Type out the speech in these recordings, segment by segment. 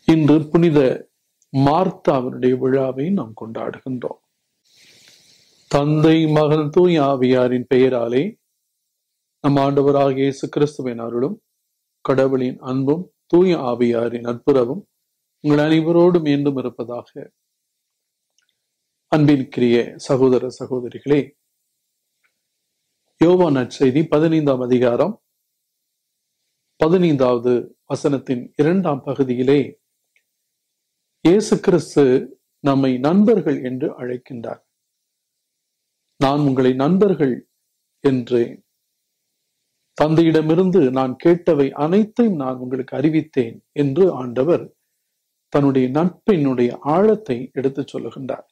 இன்று புனித மார்த்தாவினுடைய விழாவை நாம் கொண்டாடுகின்றோம் தந்தை மகன் தூய் ஆவியாரின் பெயராலே நம் ஆண்டவராகிய இயேசு கிறிஸ்துவின் அருளும் கடவுளின் அன்பும் தூய ஆவியாரின் அற்புதமும் உங்கள் அனைவரோடு மீண்டும் இருப்பதாக அன்பிற்கிரிய சகோதர சகோதரிகளே யோவா நற்செய்தி பதினைந்தாம் அதிகாரம் பதினைந்தாவது வசனத்தின் இரண்டாம் பகுதியிலே இயேசு கிறிஸ்து நம்மை நண்பர்கள் என்று அழைக்கின்றார் நான் உங்களை நண்பர்கள் என்று தந்தையிடமிருந்து நான் கேட்டவை அனைத்தையும் நான் உங்களுக்கு அறிவித்தேன் என்று ஆண்டவர் தன்னுடைய நட்பினுடைய ஆழத்தை எடுத்துச் சொல்லுகின்றார்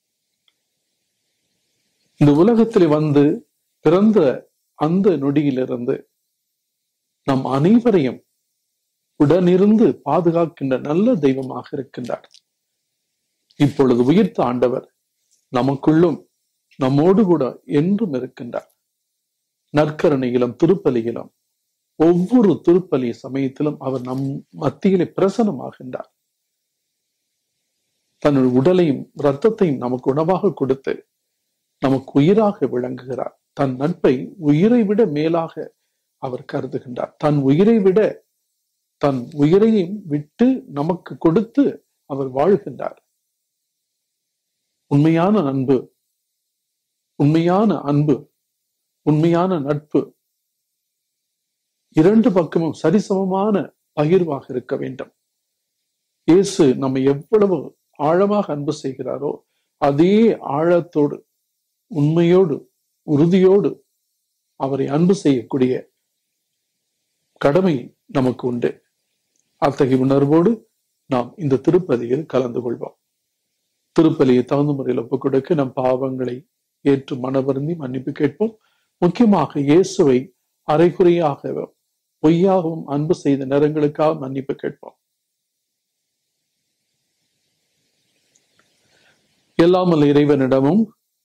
இந்த உலகத்தில் வந்து பிறந்த அந்த நொடியிலிருந்து நம் அனைவரையும் உடனிருந்து பாதுகாக்கின்ற நல்ல தெய்வமாக இருக்கின்றார் இப்பொழுது உயிர்த்த ஆண்டவர் நமக்குள்ளும் நம்மோடு கூட என்றும் இருக்கின்றார் நற்கரணையிலும் திருப்பலியிலும் ஒவ்வொரு திருப்பலி சமயத்திலும் அவர் நம் மத்தியிலே பிரசனமாகின்றார் தன்னுடைய உடலையும் இரத்தத்தையும் நமக்கு உணவாக கொடுத்து நமக்கு உயிராக விளங்குகிறார் தன் நட்பை உயிரை விட மேலாக அவர் கருதுகின்றார் தன் உயிரை விட தன் உயிரையும் விட்டு நமக்கு கொடுத்து அவர் வாழ்கின்றார் உண்மையான அன்பு உண்மையான அன்பு உண்மையான நட்பு இரண்டு பக்கமும் சரிசமமான பகிர்வாக இருக்க வேண்டும் இயேசு நம்மை எவ்வளவு ஆழமாக அன்பு செய்கிறாரோ அதே ஆழத்தோடு உண்மையோடு உறுதியோடு அவரை அன்பு செய்யக்கூடிய கடமை நமக்கு உண்டு அத்தகைய உணர்வோடு நாம் இந்த திருப்பதியில் கலந்து கொள்வோம் திருப்பலியை தகுந்த முறையில் ஒப்புக் கொடுக்க நம் பாவங்களை ஏற்று மனவருந்தி மன்னிப்பு கேட்போம் முக்கியமாக இயேசுவை அரைகுறையாக பொய்யாகவும் அன்பு செய்த நேரங்களுக்காக மன்னிப்பு கேட்போம் எல்லாமல் இறைவனிடமும்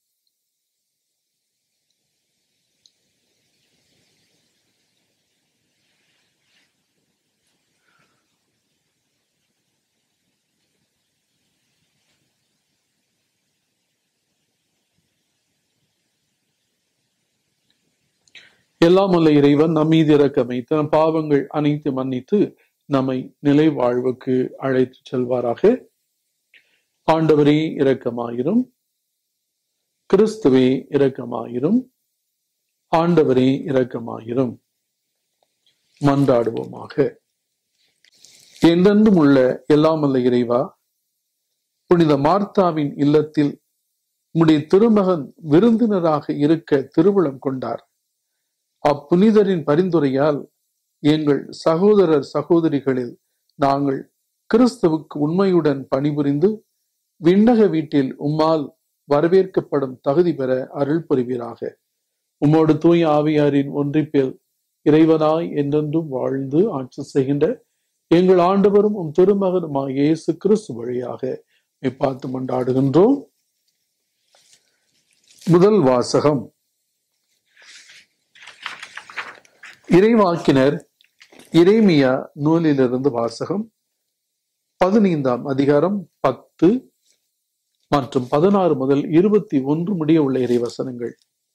எல்லாம் உள்ள இறைவன் நம் மீது இறக்கமை தன் பாவங்கள் அனைத்து மன்னித்து நம்மை நிலை வாழ்வுக்கு அழைத்து செல்வாராக ஆண்டவரே இரக்கமாயிரும் கிறிஸ்துவே இரக்கமாயிரும் ஆண்டவரே இரக்கமாயிரும் மன்றாடுவோமாக என்றென்றும் உள்ள எல்லாம் அல்ல இறைவா புனித மார்த்தாவின் இல்லத்தில் உம்முடைய திருமகன் விருந்தினராக இருக்க திருவுளம் கொண்டார் அப்புனிதரின் பரிந்துரையால் எங்கள் சகோதரர் சகோதரிகளில் நாங்கள் கிறிஸ்துவுக்கு உண்மையுடன் பணிபுரிந்து விண்ணக வீட்டில் உம்மால் வரவேற்கப்படும் தகுதி பெற அருள் புரிவீராக உம்மோடு தூய ஆவியாரின் ஒன்றிப்பில் இறைவனாய் என்றென்றும் வாழ்ந்து ஆட்சி செய்கின்ற எங்கள் ஆண்டவரும் உம் திருமகனுமாய் இயேசு கிறிஸ்து வழியாக பார்த்து மண்டாடுகின்றோம் முதல் வாசகம் இறைவாக்கினர் இறைமியா நூலிலிருந்து வாசகம் பதினைந்தாம் அதிகாரம் பத்து மற்றும் பதினாறு முதல் இருபத்தி ஒன்று முடிய உள்ள இறைவசனங்கள்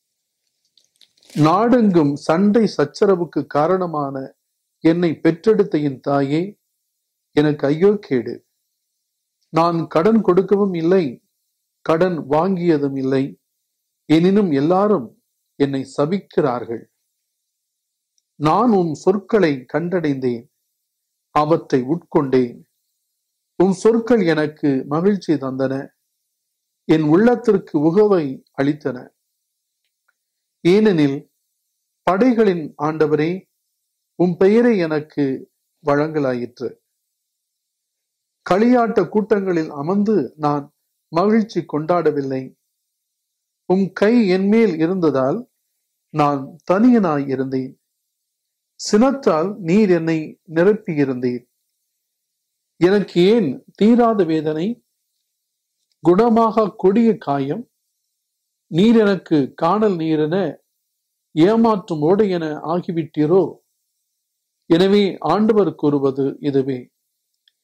நாடெங்கும் சண்டை சச்சரவுக்கு காரணமான என்னை பெற்றெடுத்த என் தாயே எனக்கு ஐயோ கேடு நான் கடன் கொடுக்கவும் இல்லை கடன் வாங்கியதும் இல்லை எனினும் எல்லாரும் என்னை சபிக்கிறார்கள் நான் உன் சொற்களை கண்டடைந்தேன் அவற்றை உட்கொண்டேன் உன் சொற்கள் எனக்கு மகிழ்ச்சி தந்தன என் உள்ளத்திற்கு உகவை அளித்தன ஏனெனில் படைகளின் ஆண்டவரே உன் பெயரை எனக்கு வழங்கலாயிற்று களியாட்ட கூட்டங்களில் அமர்ந்து நான் மகிழ்ச்சி கொண்டாடவில்லை உம் கை என்மேல் இருந்ததால் நான் தனியனாய் இருந்தேன் சினத்தால் நீர் என்னை நிரப்பியிருந்தீர் எனக்கு ஏன் தீராத வேதனை குணமாக கொடிய காயம் நீர் எனக்கு காணல் நீரென ஏமாற்றும் ஓடை என ஆகிவிட்டீரோ எனவே ஆண்டவர் கூறுவது இதுவே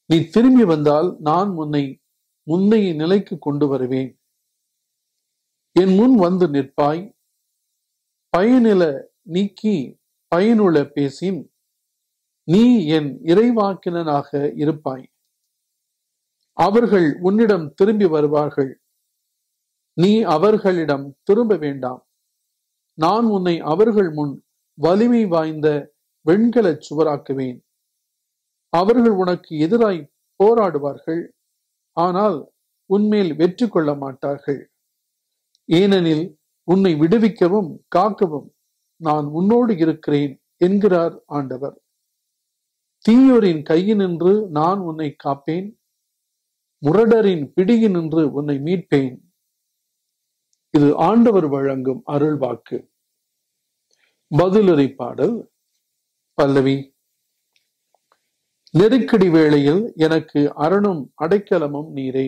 நீ திரும்பி வந்தால் நான் உன்னை முன்னைய நிலைக்கு கொண்டு வருவேன் என் முன் வந்து நிற்பாய் பயனில நீக்கி பயனுள்ள பேசின் நீ என் இறைவாக்கினனாக இருப்பாய் அவர்கள் உன்னிடம் திரும்பி வருவார்கள் நீ அவர்களிடம் திரும்ப வேண்டாம் நான் உன்னை அவர்கள் முன் வலிமை வாய்ந்த வெண்கலச் சுவராக்குவேன் அவர்கள் உனக்கு எதிராய் போராடுவார்கள் ஆனால் உன்மேல் வெற்றி கொள்ள மாட்டார்கள் ஏனெனில் உன்னை விடுவிக்கவும் காக்கவும் நான் உன்னோடு இருக்கிறேன் என்கிறார் ஆண்டவர் தீயோரின் கையினின்று நான் உன்னை காப்பேன் முரடரின் பிடியினின்று உன்னை மீட்பேன் இது ஆண்டவர் வழங்கும் அருள் வாக்கு பதிலுரை பாடல் பல்லவி நெருக்கடி வேளையில் எனக்கு அரணும் அடைக்கலமும் நீரே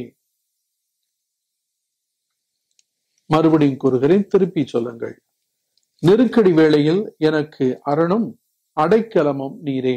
மறுபடியும் கூறுகிறேன் திருப்பி சொல்லுங்கள் நெருக்கடி வேளையில் எனக்கு அரணும் அடைக்கலமும் நீரே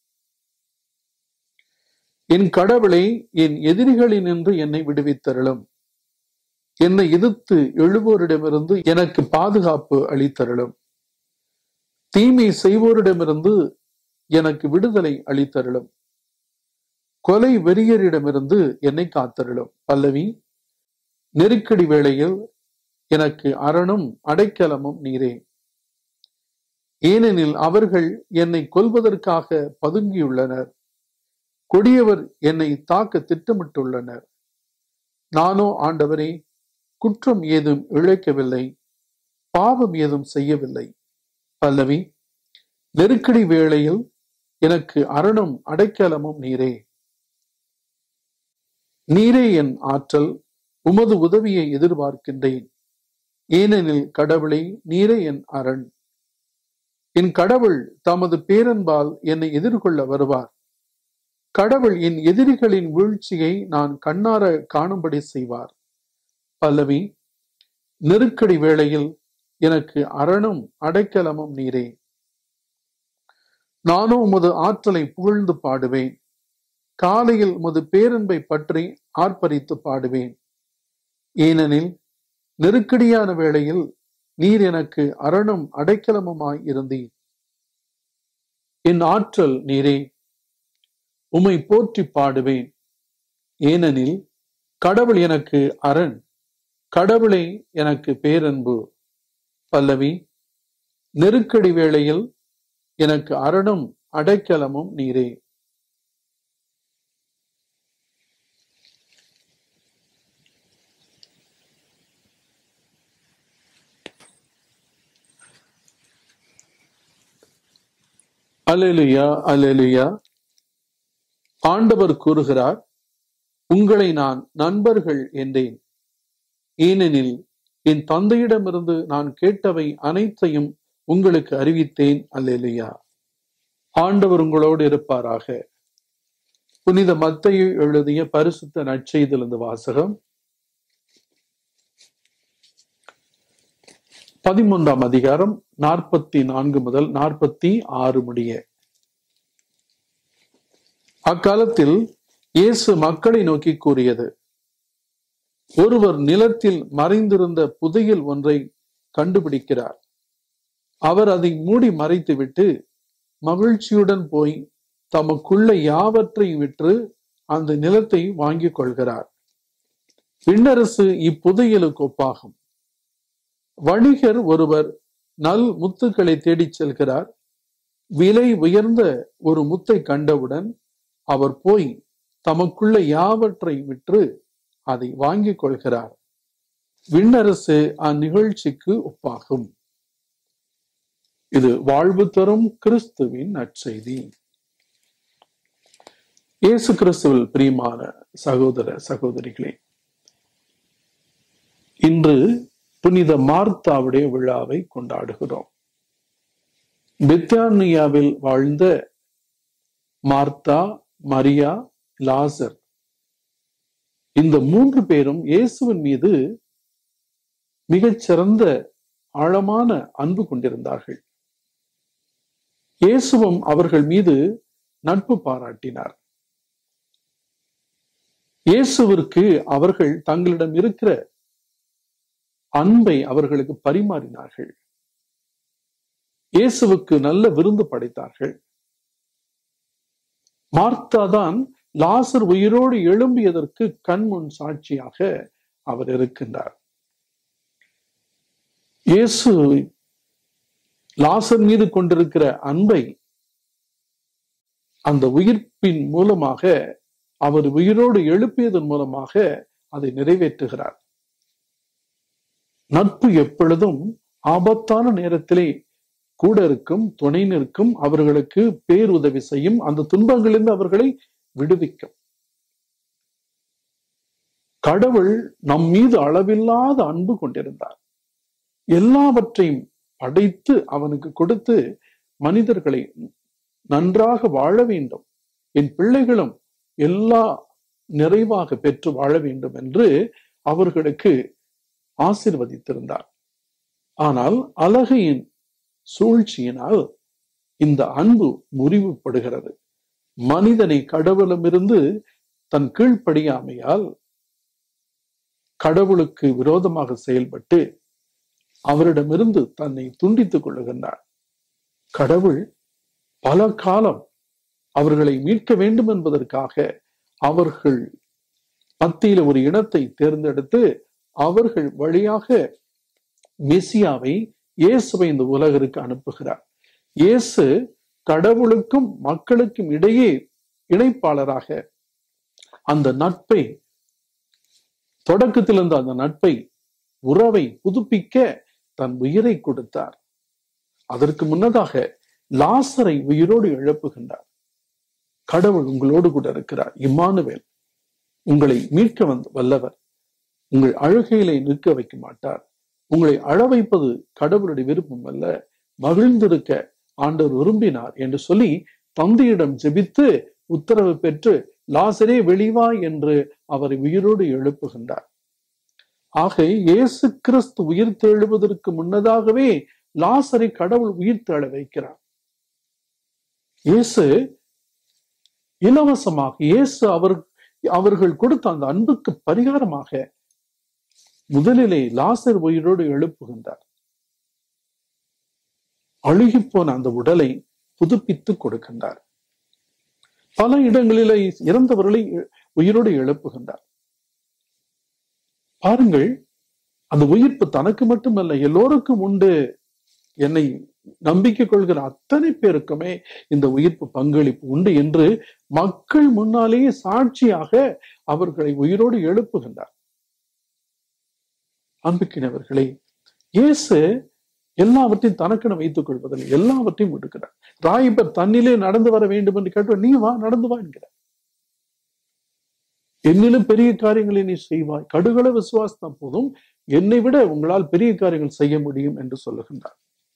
என் கடவுளை என் எதிரிகளினின்று என்னை விடுவித்தருளும் என்னை எதிர்த்து எழுவோரிடமிருந்து எனக்கு பாதுகாப்பு அளித்தருளும் தீமை செய்வோரிடமிருந்து எனக்கு விடுதலை அளித்தருளும் கொலை வெறியரிடமிருந்து என்னை காத்தருளும் பல்லவி நெருக்கடி வேளையில் எனக்கு அரணும் அடைக்கலமும் நீரே ஏனெனில் அவர்கள் என்னை கொல்வதற்காக பதுங்கியுள்ளனர் கொடியவர் என்னை தாக்க திட்டமிட்டுள்ளனர் நானோ ஆண்டவரே குற்றம் ஏதும் இழைக்கவில்லை பாவம் ஏதும் செய்யவில்லை பல்லவி நெருக்கடி வேளையில் எனக்கு அரணும் அடைக்கலமும் நீரே நீரே என் ஆற்றல் உமது உதவியை எதிர்பார்க்கின்றேன் ஏனெனில் கடவுளை நீரே என் அரண் என் கடவுள் தமது பேரன்பால் என்னை எதிர்கொள்ள வருவார் கடவுள் என் எதிரிகளின் வீழ்ச்சியை நான் கண்ணார காணும்படி செய்வார் பல்லவி நெருக்கடி வேளையில் எனக்கு அரணும் அடைக்கலமும் நீரே நானும் உமது ஆற்றலை புகழ்ந்து பாடுவேன் காலையில் உமது பேரன்பை பற்றி ஆர்ப்பரித்து பாடுவேன் ஏனெனில் நெருக்கடியான வேளையில் நீர் எனக்கு அரணும் அடைக்கலமுமாய் இருந்தீர் என் ஆற்றல் நீரே உம்மை போற்றி பாடுவேன் ஏனெனில் கடவுள் எனக்கு அரண் கடவுளே எனக்கு பேரன்பு பல்லவி நெருக்கடி வேளையில் எனக்கு அரணும் அடைக்கலமும் நீரே அலெலுயா அலெலுயா ஆண்டவர் கூறுகிறார் உங்களை நான் நண்பர்கள் என்றேன் ஏனெனில் என் தந்தையிடமிருந்து நான் கேட்டவை அனைத்தையும் உங்களுக்கு அறிவித்தேன் அல்லேலுயா ஆண்டவர் உங்களோடு இருப்பாராக புனித மத்தையை எழுதிய பரிசுத்த நற்செய்திலிருந்து வாசகம் பதிமூன்றாம் அதிகாரம் நாற்பத்தி நான்கு முதல் நாற்பத்தி ஆறு முடிய அக்காலத்தில் இயேசு மக்களை நோக்கி கூறியது ஒருவர் நிலத்தில் மறைந்திருந்த புதையல் ஒன்றை கண்டுபிடிக்கிறார் அவர் அதை மூடி மறைத்துவிட்டு மகிழ்ச்சியுடன் போய் தமக்குள்ள யாவற்றை விற்று அந்த நிலத்தை வாங்கிக் கொள்கிறார் விண்ணரசு இப்புதையலுக்கு ஒப்பாகும் வணிகர் ஒருவர் நல் முத்துக்களை தேடிச் செல்கிறார் விலை உயர்ந்த ஒரு முத்தை கண்டவுடன் அவர் போய் தமக்குள்ள யாவற்றை விற்று அதை வாங்கிக் கொள்கிறார் விண்ணரசு அந்நிகழ்ச்சிக்கு ஒப்பாகும் இது வாழ்வு தரும் கிறிஸ்துவின் நற்செய்தி இயேசு கிறிஸ்துவில் பிரியமான சகோதர சகோதரிகளே இன்று புனித மார்த்தாவுடைய விழாவை கொண்டாடுகிறோம் பிரித்தானியாவில் வாழ்ந்த மார்த்தா மரியா லாசர் இந்த மூன்று பேரும் இயேசுவின் மீது மிகச்சிறந்த ஆழமான அன்பு கொண்டிருந்தார்கள் இயேசுவும் அவர்கள் மீது நட்பு பாராட்டினார் இயேசுவிற்கு அவர்கள் தங்களிடம் இருக்கிற அன்பை அவர்களுக்கு பரிமாறினார்கள் இயேசுவுக்கு நல்ல விருந்து படைத்தார்கள் மார்த்தா தான் லாசர் உயிரோடு எழும்பியதற்கு கண்முன் சாட்சியாக அவர் இருக்கின்றார் இயேசு லாசர் மீது கொண்டிருக்கிற அன்பை அந்த உயிர்ப்பின் மூலமாக அவர் உயிரோடு எழுப்பியதன் மூலமாக அதை நிறைவேற்றுகிறார் நட்பு எப்பொழுதும் ஆபத்தான நேரத்திலே கூட இருக்கும் துணை நிற்கும் அவர்களுக்கு பேருதவி செய்யும் அந்த துன்பங்களிலிருந்து அவர்களை விடுவிக்கும் கடவுள் நம் மீது அளவில்லாத அன்பு கொண்டிருந்தார் எல்லாவற்றையும் படைத்து அவனுக்கு கொடுத்து மனிதர்களை நன்றாக வாழ வேண்டும் என் பிள்ளைகளும் எல்லா நிறைவாக பெற்று வாழ வேண்டும் என்று அவர்களுக்கு ஆசிர்வதித்திருந்தார் ஆனால் அழகையின் சூழ்ச்சியினால் இந்த அன்பு முறிவுபடுகிறது மனிதனை கடவுளமிருந்து தன் கீழ்ப்படியாமையால் கடவுளுக்கு விரோதமாக செயல்பட்டு அவரிடமிருந்து தன்னை துண்டித்துக் கொள்ளுகின்றார் கடவுள் பல காலம் அவர்களை மீட்க வேண்டும் என்பதற்காக அவர்கள் மத்தியில ஒரு இடத்தை தேர்ந்தெடுத்து அவர்கள் வழியாக மெசியாவை இயேசுவை இந்த உலகிற்கு அனுப்புகிறார் இயேசு கடவுளுக்கும் மக்களுக்கும் இடையே இணைப்பாளராக அந்த நட்பை தொடக்கத்தில் இருந்த அந்த நட்பை உறவை புதுப்பிக்க தன் உயிரை கொடுத்தார் அதற்கு முன்னதாக லாசரை உயிரோடு எழுப்புகின்றார் கடவுள் உங்களோடு கூட இருக்கிறார் இம்மானுவேல் உங்களை மீட்க வந்த வல்லவர் உங்கள் அழுகையிலே நிற்க வைக்க மாட்டார் உங்களை அழ வைப்பது கடவுளுடைய விருப்பம் அல்ல மகிழ்ந்திருக்க ஆண்டவர் விரும்பினார் என்று சொல்லி தந்தையிடம் ஜெபித்து உத்தரவு பெற்று லாசரே வெளிவா என்று அவரை உயிரோடு எழுப்புகின்றார் ஆக இயேசு கிறிஸ்து உயிர் தெழுவதற்கு முன்னதாகவே லாசரை கடவுள் உயிர் தேழ வைக்கிறார் இயேசு இலவசமாக இயேசு அவர் அவர்கள் கொடுத்த அந்த அன்புக்கு பரிகாரமாக முதலிலே லாசர் உயிரோடு எழுப்புகின்றார் அழுகி போன அந்த உடலை புதுப்பித்து கொடுக்கின்றார் பல இடங்களிலே இறந்தவர்களை உயிரோடு எழுப்புகின்றார் பாருங்கள் அந்த உயிர்ப்பு தனக்கு மட்டுமல்ல எல்லோருக்கும் உண்டு என்னை நம்பிக்கை கொள்கிற அத்தனை பேருக்குமே இந்த உயிர்ப்பு பங்களிப்பு உண்டு என்று மக்கள் முன்னாலேயே சாட்சியாக அவர்களை உயிரோடு எழுப்புகின்றார் அன்புக்கினவர்களே இயேசு எல்லாவற்றையும் தனக்கென வைத்துக் கொள்வதில்லை எல்லாவற்றையும் விடுக்கிறார் ராயிபர் தன்னிலே நடந்து வர வேண்டும் என்று கேட்டு நீ வா நடந்து வா என்கிறார் என்னிலும் பெரிய காரியங்களை நீ செய்வாய் கடுகள விசுவாசம் போதும் என்னை விட உங்களால் பெரிய காரியங்கள் செய்ய முடியும் என்று சொல்லுகின்றார்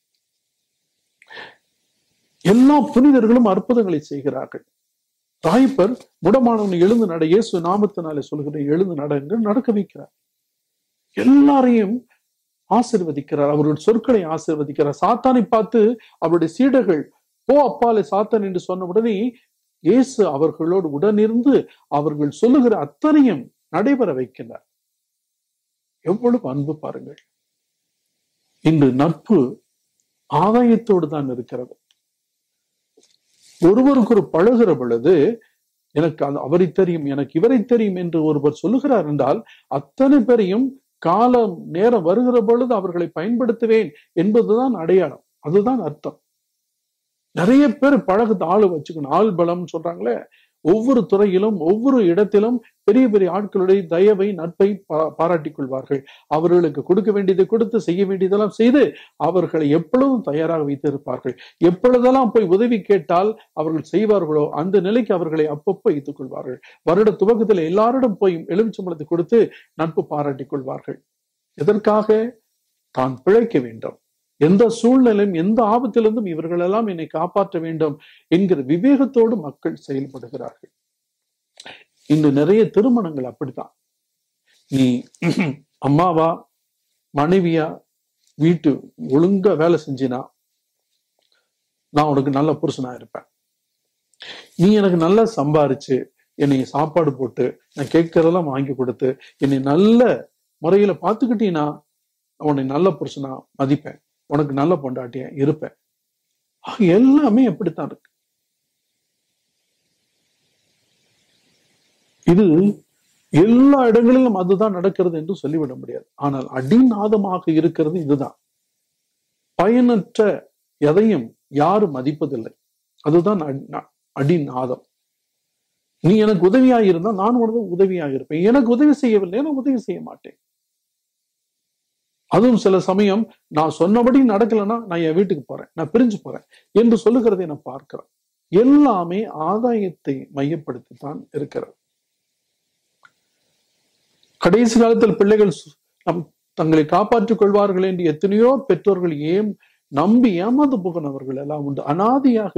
எல்லா புனிதர்களும் அற்புதங்களை செய்கிறார்கள் ராய்பர் முடமானவன் எழுந்து நட இயேசு நாமத்தினாலே சொல்கிற எழுந்து நட என்று நடக்க வைக்கிறார் எல்லாரையும் ஆசிர்வதிக்கிறார் அவருடைய சொற்களை ஆசிர்வதிக்கிறார் சாத்தானை பார்த்து அவருடைய சீடர்கள் போ அப்பாலே சாத்தான் என்று சொன்ன உடனே இயேசு அவர்களோடு உடனிருந்து அவர்கள் சொல்லுகிற அத்தனையும் நடைபெற வைக்கிறார் எவ்வளவு அன்பு பாருங்கள் இன்று நட்பு ஆதாயத்தோடு தான் இருக்கிறது ஒருவருக்கு ஒரு பழகுற பொழுது எனக்கு அந்த அவரை தெரியும் எனக்கு இவரை தெரியும் என்று ஒருவர் சொல்லுகிறார் என்றால் அத்தனை பேரையும் காலம் நேரம் வருகிற பொழுது அவர்களை பயன்படுத்துவேன் என்பதுதான் அடையாளம் அதுதான் அர்த்தம் நிறைய பேர் பழகத்தை ஆளு வச்சுக்கணும் ஆள் பலம் சொல்றாங்களே ஒவ்வொரு துறையிலும் ஒவ்வொரு இடத்திலும் பெரிய பெரிய ஆட்களுடைய தயவை நட்பை பாராட்டிக் கொள்வார்கள் அவர்களுக்கு கொடுக்க வேண்டியதை கொடுத்து செய்ய வேண்டியதெல்லாம் செய்து அவர்களை எப்பொழுதும் தயாராக வைத்திருப்பார்கள் எப்பொழுதெல்லாம் போய் உதவி கேட்டால் அவர்கள் செய்வார்களோ அந்த நிலைக்கு அவர்களை அப்பப்போ வைத்துக் கொள்வார்கள் வருட துவக்கத்தில் எல்லாரிடம் போய் எலுமிச்சம்பளத்தை கொடுத்து நட்பு பாராட்டிக் கொள்வார்கள் எதற்காக தான் பிழைக்க வேண்டும் எந்த சூழ்நிலையும் எந்த ஆபத்திலிருந்தும் இவர்கள் எல்லாம் என்னை காப்பாற்ற வேண்டும் என்கிற விவேகத்தோடு மக்கள் செயல்படுகிறார்கள் இன்று நிறைய திருமணங்கள் அப்படித்தான் நீ அம்மாவா மனைவியா வீட்டு ஒழுங்கா வேலை செஞ்சினா நான் உனக்கு நல்ல புருஷனா இருப்பேன் நீ எனக்கு நல்லா சம்பாரிச்சு என்னை சாப்பாடு போட்டு நான் கேட்கறதெல்லாம் வாங்கி கொடுத்து என்னை நல்ல முறையில பார்த்துக்கிட்டீங்கன்னா உன்னை நல்ல புருஷனா மதிப்பேன் உனக்கு நல்ல பொண்டாட்டியா இருப்பேன் ஆக, எல்லாமே எப்படித்தான் இருக்கு இது எல்லா இடங்களிலும் அதுதான் நடக்கிறது என்று சொல்லிவிட முடியாது ஆனால் அடிநாதமாக இருக்கிறது இதுதான் பயனற்ற எதையும் யாரும் மதிப்பதில்லை அதுதான் அடி- அடிநாதம் நீ எனக்கு உதவியா இருந்தா நான் உனக்கு உதவியாக இருப்பேன் எனக்கு உதவி செய்யவில்லை நான் உதவி செய்ய மாட்டேன் அதுவும் சில சமயம் நான் சொன்னபடி நடக்கலைன்னா நான் என் வீட்டுக்கு போறேன் நான் பிரிஞ்சு போறேன் என்று சொல்லுகிறதை நான் பார்க்கிறேன் எல்லாமே ஆதாயத்தை மையப்படுத்தி தான் இருக்கிறது கடைசி காலத்தில் பிள்ளைகள் சு- நம் தங்களை காப்பாற்றிக் கொள்வார்கள் என்று எத்தனையோ பெற்றோர்கள் ஏன் நம்பி ஏமாந்து போகினவர்கள் எல்லாம் உண்டு அனாதியாக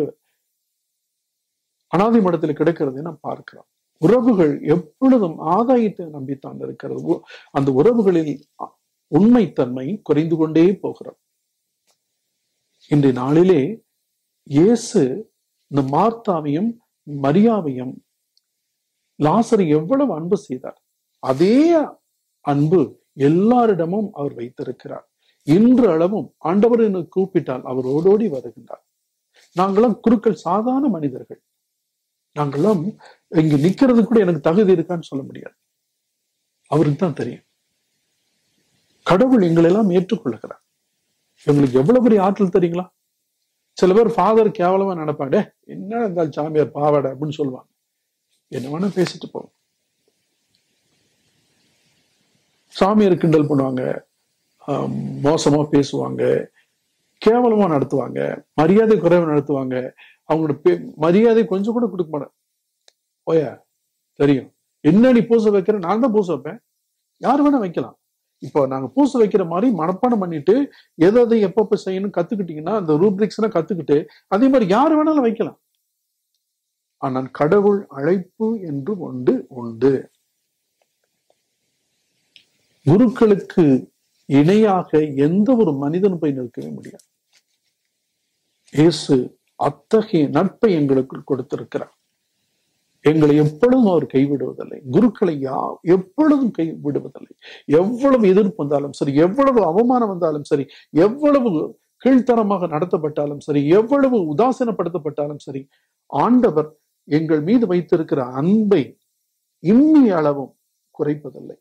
அனாதி மடத்தில் கிடக்கிறதை நாம் பார்க்கிறோம் உறவுகள் எப்பொழுதும் ஆதாயத்தை நம்பித்தான் இருக்கிறது உ- அந்த உறவுகளில் அ- உண்மைத்தன்மை குறைந்து கொண்டே போகிறது இன்றைய நாளிலே இயேசு இந்த மார்த்தாவையும் மரியாவையும் லாசரை எவ்வளவு அன்பு செய்தார் அதே அன்பு எல்லாரிடமும் அவர் வைத்திருக்கிறார் இன்று அளவும் ஆண்டவர் என்று கூப்பிட்டால் அவர் ஓடோடி வருகின்றார் நாங்களாம் குருக்கள் சாதாரண மனிதர்கள் நாங்களாம் இங்க நிக்கிறது கூட எனக்கு தகுதி இருக்கான்னு சொல்ல முடியாது அவருக்கு தான் தெரியும் கடவுள் எங்களை எல்லாம் ஏற்றுக்கொள்ளுகிறார் இவங்களுக்கு எவ்வளவு பெரிய ஆற்றல் தெரியுங்களா சில பேர் ஃபாதர் கேவலமா நினைப்பாடே என்ன இருந்தாலும் சாமியார் பாவாடை அப்படின்னு சொல்லுவாங்க என்ன வேணா பேசிட்டு போவோம் சாமியார் கிண்டல் பண்ணுவாங்க ஆஹ் மோசமா பேசுவாங்க கேவலமா நடத்துவாங்க மரியாதை குறைவா நடத்துவாங்க அவங்களோட பே- மரியாதை கொஞ்சம் கூட கொடுக்க மாட்டேன் ஓயா தெரியும் என்ன நீ பூச வைக்கிற நான் தான் பூச வைப்பேன் யார் வேணா வைக்கலாம் இப்போ நாங்க பூச வைக்கிற மாதிரி மனப்பாடம் பண்ணிட்டு எதை எதை எப்பப்ப செய்யணும் கத்துக்கிட்டீங்கன்னா அந்த ரூப்ரிக்ஸ் கத்துக்கிட்டு அதே மாதிரி யார் வேணாலும் வைக்கலாம் ஆனால் கடவுள் அழைப்பு என்று ஒன்று உண்டு குருக்களுக்கு இணையாக எந்த ஒரு மனிதனும் போய் நிற்கவே முடியாது இயேசு அத்தகைய நட்பை எங்களுக்கு கொடுத்திருக்கிறார் எங்களை எப்பொழுதும் அவர் கைவிடுவதில்லை குருக்களை யா எப்பொழுதும் கைவிடுவதில்லை எவ்வளவு எதிர்ப்பு வந்தாலும் சரி எவ்வளவு அவமானம் வந்தாலும் சரி எவ்வளவு கீழ்த்தரமாக நடத்தப்பட்டாலும் சரி எவ்வளவு உதாசீனப்படுத்தப்பட்டாலும் சரி ஆண்டவர் எங்கள் மீது வைத்திருக்கிற அன்பை இம்மி அளவும் குறைப்பதில்லை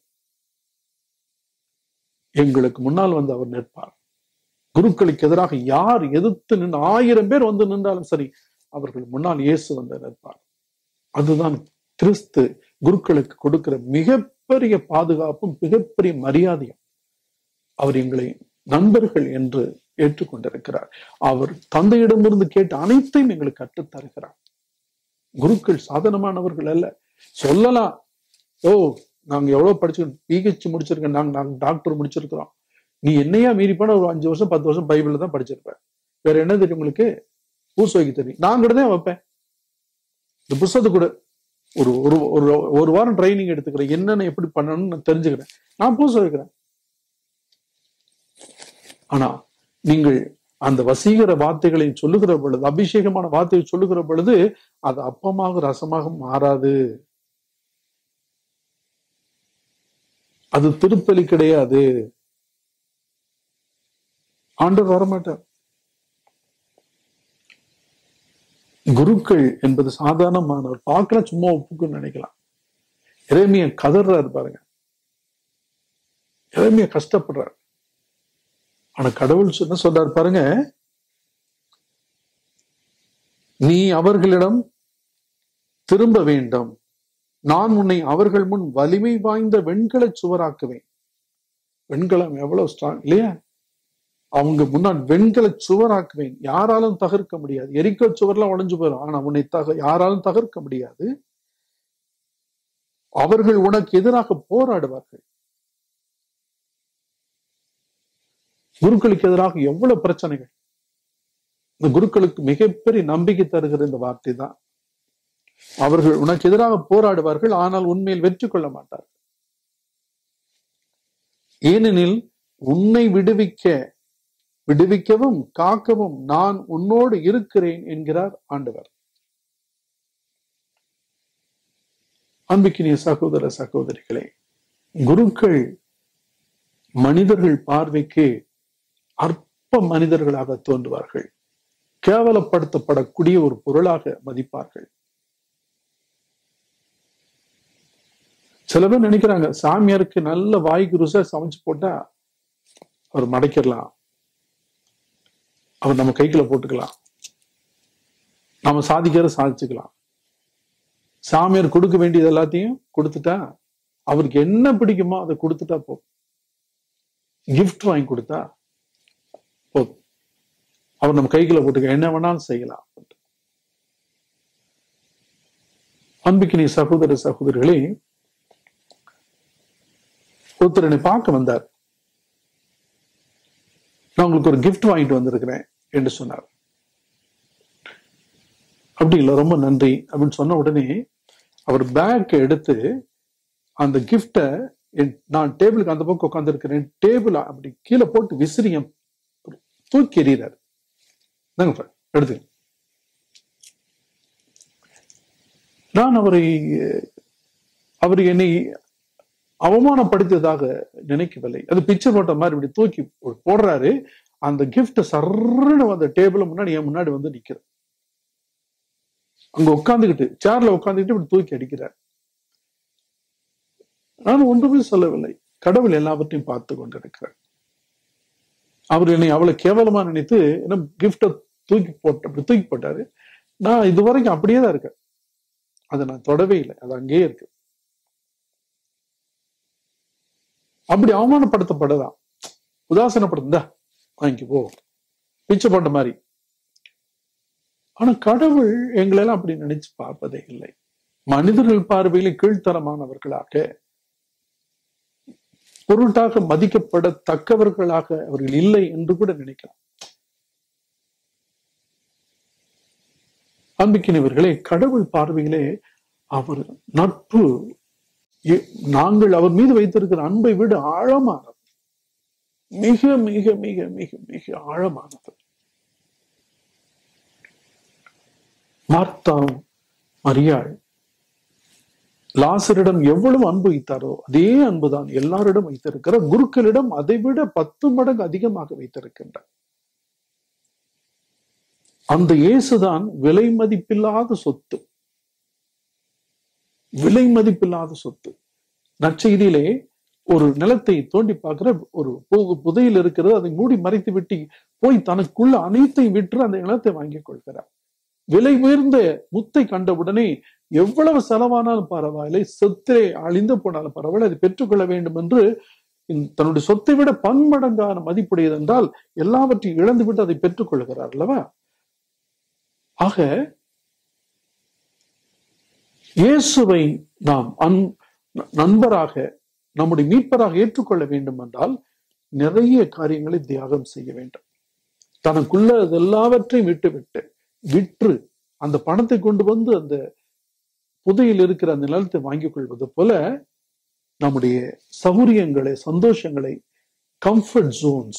எங்களுக்கு முன்னால் வந்து அவர் நிற்பார் குருக்களுக்கு எதிராக யார் எதிர்த்து நின்று ஆயிரம் பேர் வந்து நின்றாலும் சரி அவர்கள் முன்னால் இயேசு வந்து நிற்பார் அதுதான் கிறிஸ்து குருக்களுக்கு கொடுக்கிற மிகப்பெரிய பாதுகாப்பும் மிகப்பெரிய மரியாதையும் அவர் எங்களை நண்பர்கள் என்று ஏற்றுக்கொண்டிருக்கிறார் அவர் தந்தையிடமிருந்து கேட்ட அனைத்தையும் எங்களுக்கு கற்றுத் தருகிறார் குருக்கள் சாதனமானவர்கள் அல்ல சொல்லலாம் ஓ நாங்க எவ்வளவு படிச்சிருக்கோம் பிஹெச் முடிச்சிருக்கேன் நாங்க நாங்க டாக்டர் முடிச்சிருக்கிறோம் நீ என்னையா மீறி போன ஒரு அஞ்சு வருஷம் பத்து வருஷம் பைபிள்ல தான் படிச்சிருப்ப வேற என்ன தெரியும் உங்களுக்கு பூச வைக்க தெரியும் நான் கூட தான் வைப்பேன் இந்த புஸ்தகத்தை கூட ஒரு ஒரு ஒரு ஒரு வாரம் ட்ரைனிங் எடுத்துக்கிறேன் என்னென்ன எப்படி பண்ணணும்னு நான் தெரிஞ்சுக்கிறேன் நான் பூச வைக்கிறேன் ஆனா நீங்கள் அந்த வசீகர வார்த்தைகளை சொல்லுகிற பொழுது அபிஷேகமான வார்த்தையை சொல்லுகிற பொழுது அது அப்பமாக ரசமாக மாறாது அது திருப்பலி கிடையாது ஆண்டவர் வரமாட்டார் குருக்கள் என்பது சாதாரணமானவர் பார்க்கலாம் சும்மா ஒப்புக்குன்னு நினைக்கலாம் இறைமைய கதறாரு பாருங்க இறைமைய கஷ்டப்படுறாரு ஆனா கடவுள் என்ன சொல்றாரு பாருங்க நீ அவர்களிடம் திரும்ப வேண்டும் நான் உன்னை அவர்கள் முன் வலிமை வாய்ந்த வெண்கல சுவராக்குவேன் வெண்கலம் எவ்வளவு ஸ்ட்ராங் இல்லையா அவங்க முன்னாடி வெண்கல சுவராக்குவேன் யாராலும் தகர்க்க முடியாது எரிக்கோ சுவர்லாம் உடைஞ்சு போயிடும் ஆனா உன்னை தக யாராலும் தகர்க்க முடியாது அவர்கள் உனக்கு எதிராக போராடுவார்கள் குருக்களுக்கு எதிராக எவ்வளவு பிரச்சனைகள் இந்த குருக்களுக்கு மிகப்பெரிய நம்பிக்கை தருகிற இந்த வார்த்தை தான் அவர்கள் உனக்கு எதிராக போராடுவார்கள் ஆனால் உண்மையில் வெற்றி கொள்ள மாட்டார்கள் ஏனெனில் உன்னை விடுவிக்க விடுவிக்கவும் காக்கவும் நான் உன்னோடு இருக்கிறேன் என்கிறார் ஆண்டவர் அன்பிக்கினிய சகோதர சகோதரிகளே குருக்கள் மனிதர்கள் பார்வைக்கு அற்ப மனிதர்களாக தோன்றுவார்கள் கேவலப்படுத்தப்படக்கூடிய ஒரு பொருளாக மதிப்பார்கள் சில பேர் நினைக்கிறாங்க சாமியாருக்கு நல்ல வாய்க்கு ருசா சமைச்சு போட்டா அவர் மடைக்கிடலாம் அவர் நம்ம கைக்குள்ள போட்டுக்கலாம் நாம சாதிக்கிற சாதிச்சுக்கலாம் சாமியார் கொடுக்க வேண்டியது எல்லாத்தையும் கொடுத்துட்டா அவருக்கு என்ன பிடிக்குமோ அதை கொடுத்துட்டா போதும் கிஃப்ட் வாங்கி கொடுத்தா போதும் அவர் நம்ம கைக்குள்ள போட்டுக்க என்ன வேணாலும் செய்யலாம் அன்புக்கு நீ சகோதர சகோதரிகளே ஒருத்தர் என்னை பார்க்க வந்தார் நான் உங்களுக்கு ஒரு கிஃப்ட் வாங்கிட்டு வந்திருக்கிறேன் என்று சொன்னார் அப்படி இல்லை ரொம்ப நன்றி அப்படின்னு சொன்ன உடனே அவர் பேக் எடுத்து அந்த கிஃப்டை நான் டேபிளுக்கு அந்த பக்கம் உட்கார்ந்து இருக்கிறேன் டேபிள் அப்படி கீழே போட்டு விசிறிய தூக்கி எறிகிறார் எடுத்து நான் அவரை அவர் என்னை அவமானப்படுத்தியதாக நினைக்கவில்லை அது பிக்சர் போட்ட மாதிரி இப்படி தூக்கி போடுறாரு அந்த கிஃப்ட் சர்ன்னு அந்த டேபிள் முன்னாடி என் முன்னாடி வந்து நிக்கிற அங்க உட்காந்துக்கிட்டு சேர்ல உட்காந்துக்கிட்டு இப்படி தூக்கி அடிக்கிறார் நான் ஒன்றுமே சொல்லவில்லை கடவுள் எல்லாவற்றையும் பார்த்து கொண்டிருக்கிறார் அவர் என்னை அவ்வளவு கேவலமா நினைத்து என்ன கிஃப்ட தூக்கி போட்டு அப்படி தூக்கி போட்டாரு நான் இது வரைக்கும் அப்படியே தான் இருக்கேன் அதை நான் தொடவே இல்லை அது அங்கேயே இருக்கு அப்படி அவமானப்படுத்தப்படலாம் உதாசனப்படுத்தா வாங்கிக்கு போ பிச்சை போட்ட மாதிரி ஆனா கடவுள் எங்களெல்லாம் அப்படி நினைச்சு பார்ப்பதே இல்லை மனிதர்கள் பார்வையில் கீழ்த்தரமானவர்களாக பொருட்டாக மதிக்கப்படத்தக்கவர்களாக அவர்கள் இல்லை என்று கூட நினைக்கலாம் அன்பிக்கினவர்களே கடவுள் பார்வையிலே அவர் நட்பு நாங்கள் அவர் மீது வைத்திருக்கிற அன்பை விட ஆழமானது மிக மிக மிக மிக மிக ஆழமானது மார்த்தாம் மரியாள் லாசரிடம் எவ்வளவு அன்பு வைத்தாரோ அதே அன்புதான் எல்லாரிடம் வைத்திருக்கிற குருக்களிடம் அதை விட பத்து மடங்கு அதிகமாக வைத்திருக்கின்றார் அந்த இயேசுதான் விலை மதிப்பில்லாத சொத்து விலை மதிப்பில்லாத சொத்து நற்செய்தியிலே ஒரு நிலத்தை தோண்டி பார்க்கிற ஒரு புதையில் இருக்கிறது அதை மூடி மறைத்து விட்டு போய் தனக்குள்ள அனைத்தையும் விற்று அந்த நிலத்தை வாங்கிக் கொள்கிறார் விலை உயர்ந்த முத்தை கண்டவுடனே எவ்வளவு செலவானாலும் பரவாயில்லை சொத்திலே அழிந்து போனாலும் பரவாயில்லை அதை பெற்றுக்கொள்ள வேண்டும் என்று தன்னுடைய சொத்தை விட பன்மடங்கான மதிப்புடையது என்றால் எல்லாவற்றையும் இழந்து விட்டு அதை பெற்றுக் கொள்கிறார் அல்லவா ஆக இயேசுவை நாம் அன் நண்பராக நம்முடைய மீட்பராக ஏற்றுக்கொள்ள வேண்டும் என்றால் நிறைய காரியங்களை தியாகம் செய்ய வேண்டும் தனக்குள்ள எல்லாவற்றையும் விட்டு விட்டு விற்று அந்த பணத்தை கொண்டு வந்து அந்த புதையில் இருக்கிற அந்த நிலத்தை வாங்கிக் கொள்வது போல நம்முடைய சௌரியங்களை சந்தோஷங்களை கம்ஃபர்ட் ஜோன்ஸ்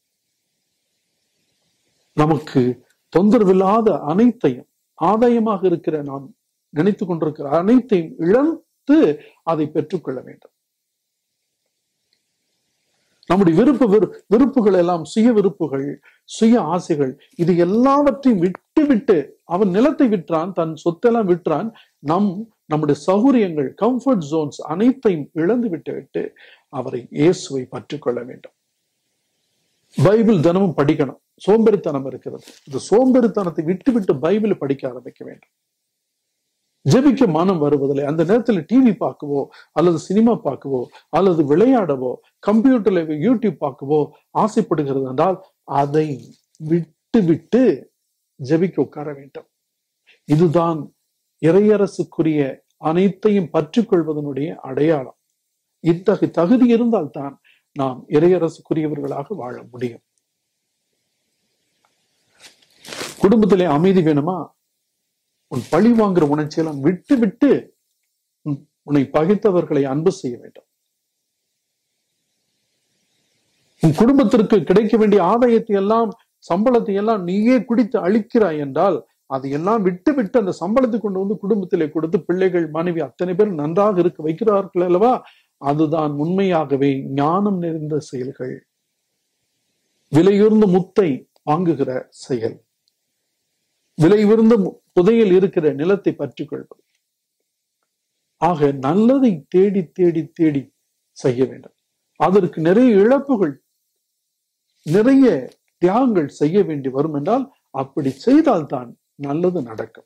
நமக்கு தொந்தரவில்லாத அனைத்தையும் ஆதாயமாக இருக்கிற நாம் நினைத்து கொண்டிருக்கிற அனைத்தையும் இழந்து அதை பெற்றுக்கொள்ள வேண்டும் நம்முடைய விருப்ப விருப்புகள் எல்லாம் சுய விருப்புகள் சுய ஆசைகள் இது எல்லாவற்றையும் விட்டு விட்டு அவன் நிலத்தை விற்றான் தன் சொத்தெல்லாம் விற்றான் நம் நம்முடைய சௌகரியங்கள் கம்ஃபர்ட் ஜோன்ஸ் அனைத்தையும் இழந்து விட்டு விட்டு அவரை இயேசுவை பற்றிக்கொள்ள வேண்டும் பைபிள் தினமும் படிக்கணும் சோம்பேறித்தனம் இருக்கிறது இந்த சோம்பேறித்தனத்தை விட்டு விட்டு பைபிள் படிக்க ஆரம்பிக்க வேண்டும் ஜெபிக்க மனம் வருவதில்லை அந்த நேரத்தில் டிவி பார்க்கவோ அல்லது சினிமா பார்க்கவோ அல்லது விளையாடவோ கம்ப்யூட்டர்ல யூடியூப் பார்க்கவோ ஆசைப்படுகிறது என்றால் அதை விட்டு விட்டு ஜெபிக்க உட்கார வேண்டும் இதுதான் இறையரசுக்குரிய அனைத்தையும் பற்றி கொள்வதனுடைய அடையாளம் இத்தகைய தகுதி இருந்தால் தான் நாம் இறையரசுக்குரியவர்களாக வாழ முடியும் குடும்பத்திலே அமைதி வேணுமா உன் பழி வாங்குற உணர்ச்சியெல்லாம் விட்டு விட்டு உன்னை பகைத்தவர்களை அன்பு செய்ய வேண்டும் உன் குடும்பத்திற்கு கிடைக்க வேண்டிய ஆதாயத்தை எல்லாம் சம்பளத்தை எல்லாம் நீயே குடித்து அழிக்கிறாய் என்றால் அதையெல்லாம் விட்டு விட்டு அந்த சம்பளத்தை கொண்டு வந்து குடும்பத்திலே கொடுத்து பிள்ளைகள் மனைவி அத்தனை பேர் நன்றாக இருக்க வைக்கிறார்கள் அல்லவா அதுதான் உண்மையாகவே ஞானம் நிறைந்த செயல்கள் விலையுர்ந்த முத்தை வாங்குகிற செயல் விலை உயர்ந்த மு- புதையல் இருக்கிற நிலத்தை பற்றி கொள்வது ஆக நல்லதை தேடி தேடி தேடி செய்ய வேண்டும் அதற்கு நிறைய இழப்புகள் நிறைய தியாகங்கள் செய்ய வேண்டி வரும் என்றால் அப்படி செய்தால்தான் நல்லது நடக்கும்